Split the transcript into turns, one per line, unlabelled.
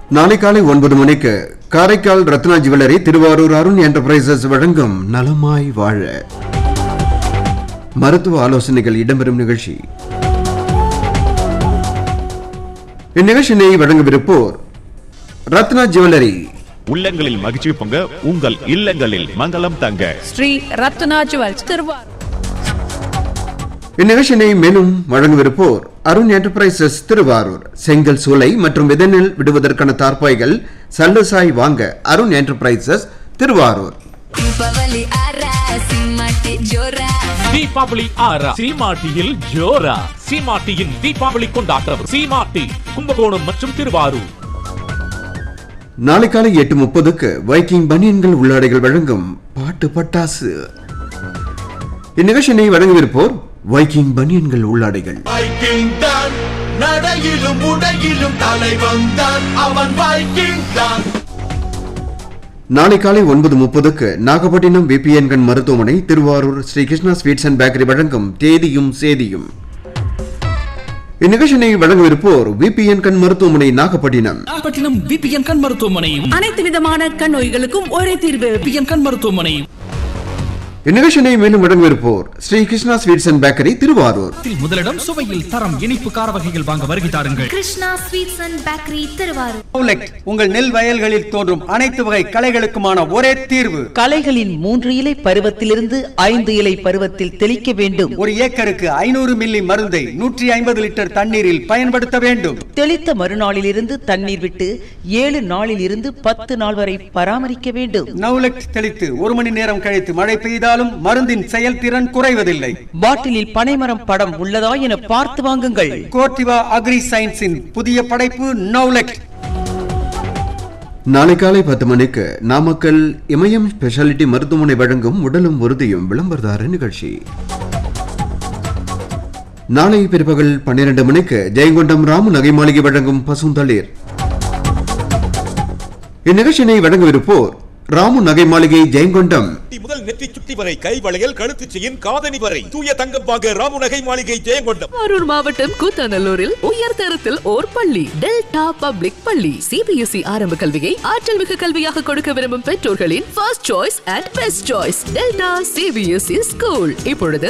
நாளை காலை ஒன்பது மணிக்கு காரைக்கால் ரத்னா ஜுவல்லரி திருவாரூர் அருண் என்டர்பிரைசஸ் வழங்கும் நலமாய் வாழ மருத்துவ ஆலோசனைகள் இடம்பெறும் நிகழ்ச்சி இந்நிகழ்ச்சியினை வழங்கவிருப்போர் ரத்னா ஜுவல்லரி
உள்ளங்களில் மகிழ்ச்சி பொங்க உங்கள் இல்லங்களில் மங்களம் தங்க
ஸ்ரீ ரத்னா ஜுவல்ஸ் திருவாரூர்
இந்நிகழ்ச்சியினை மேலும் வழங்கவிருப்போர் அருண் என்டர்பிரைசஸ் திருவாரூர் செங்கல் சூளை மற்றும் விதநெல் விடுவதற்கான தார்பாய்கள் சல்லுசாய் வாங்க அருண் என்டர்பிரைசஸ் திருவாரூர்
ದೀಪಾವಳಿ ಆರ ಸಿಂಹಕ್ಕೆ ಜೋರ
தீபாவளி ஆறா சீமாட்டியில் ஜோரா சீமாட்டியின் தீபாவளி கொண்டாட்டம் சீமாட்டி கும்பகோணம் மற்றும் திருவாரூர்
நாளை காலை எட்டு முப்பதுக்கு வைக்கிங் பனியன்கள் உள்ளாடைகள் வழங்கும் பாட்டு பட்டாசு இந்நிகழ்ச்சியினை வழங்கவிருப்போர் வைக்கிங் பனியன்கள் உள்ளாடைகள்
வைக்கிங் தான் நடையிலும் உடையிலும் தலைவன் தான் அவன் வைக்கிங் தான்
நாளை காலை ஒன்பது முப்பதுக்கு நாகப்பட்டினம் விபிஎன்கண் மருத்துவமனை Thiruvarur Sri Krishna sweets and bakery வழங்கும் தேதியும் சேதியும் இந்நிகழ்ச்சியினை வழங்கவிருப்போர் விபிஎன் கண் மருத்துவமனை நாகப்பட்டினம்
நாகப்பட்டினம் விபிஎன் கண் மருத்துவமனை
அனைத்து விதமான கண் நோய்களுக்கும் ஒரே தீர்வு
விபிஎன் கண் மருத்துவமனை
இந்நிகழ்ச்சியினை மேலும் வழங்கவிருப்போர் Sri Krishna sweets and bakery Thiruvarur
இதில் முதலிடம் சுவையில் தரம் இனிப்பு கார வகைகள் வாங்க வருகை தாருங்கள்
Krishna sweets and bakery Thiruvarur
பவுலெக்ட் உங்கள் நெல் வயல்களில் தோன்றும் அனைத்து வகை களைகளுக்குமான ஒரே தீர்வு
களைகளின் மூன்று இலை பருவத்திலிருந்து ஐந்து இலை பருவத்தில் தெளிக்க வேண்டும்
ஒரு ஏக்கருக்கு ஐநூறு மில்லி மருந்தை நூற்றி ஐம்பது லிட்டர் தண்ணீரில் பயன்படுத்த வேண்டும்
தெளித்த மறுநாளிலிருந்து தண்ணீர் விட்டு ஏழு நாளில் இருந்து பத்து நாள் வரை பராமரிக்க வேண்டும்
நவுலெக்ட் தெளித்து ஒரு மணி நேரம் கழித்து மழை பெய்தாலும் மருந்தின் செயல்திறன் குறைவதில்லை
பாட்டிலில் பனைமரம் படம் உள்ளதா என பார்த்து வாங்குங்கள்
கோர்டிவா அக்ரி சயின்ஸின் புதிய படைப்பு நவுலெக்ட்
நாளை காலை பத்து மணிக்கு நாமக்கல் இமயம் ஸ்பெஷாலிட்டி மருத்துவமனை வழங்கும் உடலும் உறுதியும் விளம்பரதார நிகழ்ச்சி நாளை பிற்பகல் பன்னிரண்டு மணிக்கு ஜெயங்கொண்டம் ராமு நகை மாளிகை வழங்கும் பசுந்தளிர் இந்நிகழ்ச்சியினை வழங்கவிருப்போர் ராமு நகை மாளிகை ஜெயங்கொண்டம்
முதல் நெற்றி சுட்டி வரை கை வளையல் கழுத்து செயின் காதணி வரை தூய தங்கம் வாங்க ராமு நகை மாளிகை ஜெயங்கொண்டம்
திருவாரூர் மாவட்டம் கூத்தாநல்லூரில் உயர் தரத்தில் ஓர் பள்ளி டெல்டா பப்ளிக் பள்ளி சிபிஎஸ்இ ஆரம்ப கல்வியை ஆற்றல் மிகு கல்வியாக கொடுக்க விரும்பும் பெற்றோர்களின் first choice and best choice Delta CBSE school இப்பொழுது